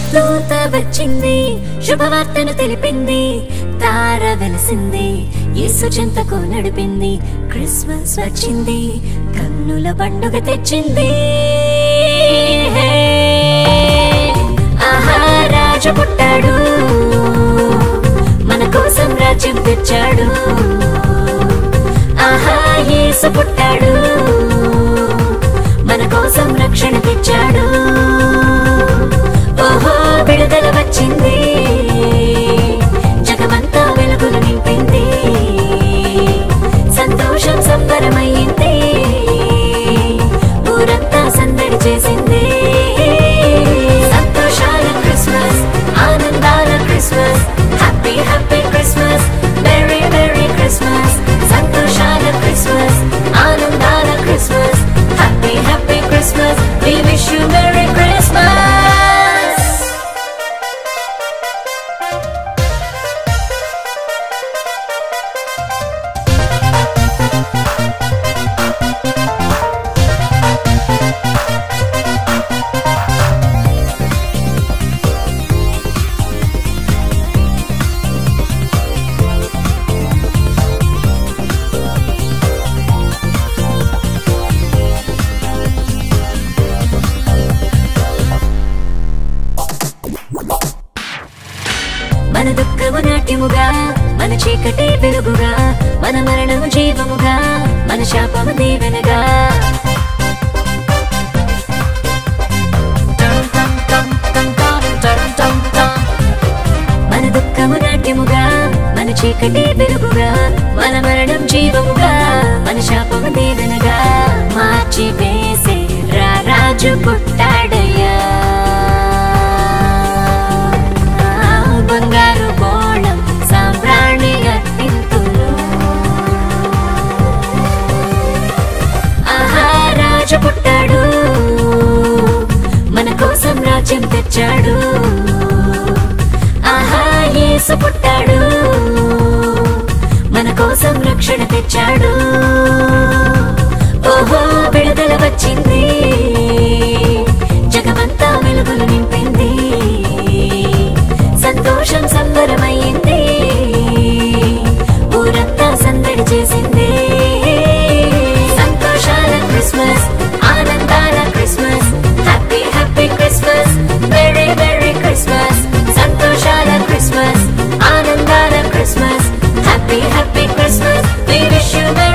దూత వచ్చింది శుభవార్తను తెలిపింది తార వెలిసింది యేసు చెంతకు నడిపింది క్రిస్మస్ వచ్చింది కన్నుల పండుగ తెచ్చింది ఆహా రాజు పుట్టాడు మన కోసం రాజ్యం తెచ్చాడు ఆహా యేసు పుట్టాడు మన కోసం రక్షణ తెచ్చాడు ఓహో విడుదల వచ్చింది జగమంతా వెలుగులు నింపింది సంతోషం సంబరమయ్యింది ఊరంతా సందడి చేసింది సంతోషాల క్రిస్మస్ ఆనందాల Christmas happy happy Christmas merry merry Christmas సంతోషాల క్రిస్మస్ ఆనందాల Christmas happy happy Christmas we wish you merry Christmas మన దుఃఖము నాట్యముగా మన చీకటి వెలుగుగా మన మరణము జీవముగా మన శాపము దీవెనగా మన దుఃఖము నాట్యముగా మన చీకటి వెలుగుగా మన మరణం జీవముగా మన శాపము దీవెనగా మార్చి వేసే రా రాజు పుట్టాడయ్యా బంగారు బోళం సాంబ్రాణి అర్పింతులు ఆహా రాజు పుట్టాడు మన కోసం రాజ్యం తెచ్చాడు ఆహా యేసు పుట్టాడు మన కోసం రక్షణ తెచ్చాడు ఓహో విడుదల వచ్చింది జగమంతా వెలుగులు నింపింది సంతోషం సంబరమయ్యింది ఊరంతా సందడి చేసింది సంతోషాల క్రిస్మస్ ఆనందాల Christmas happy happy Christmas merry merry Christmas సంతోషాల క్రిస్మస్ ఆనందాల Christmas happy happy Christmas we wish you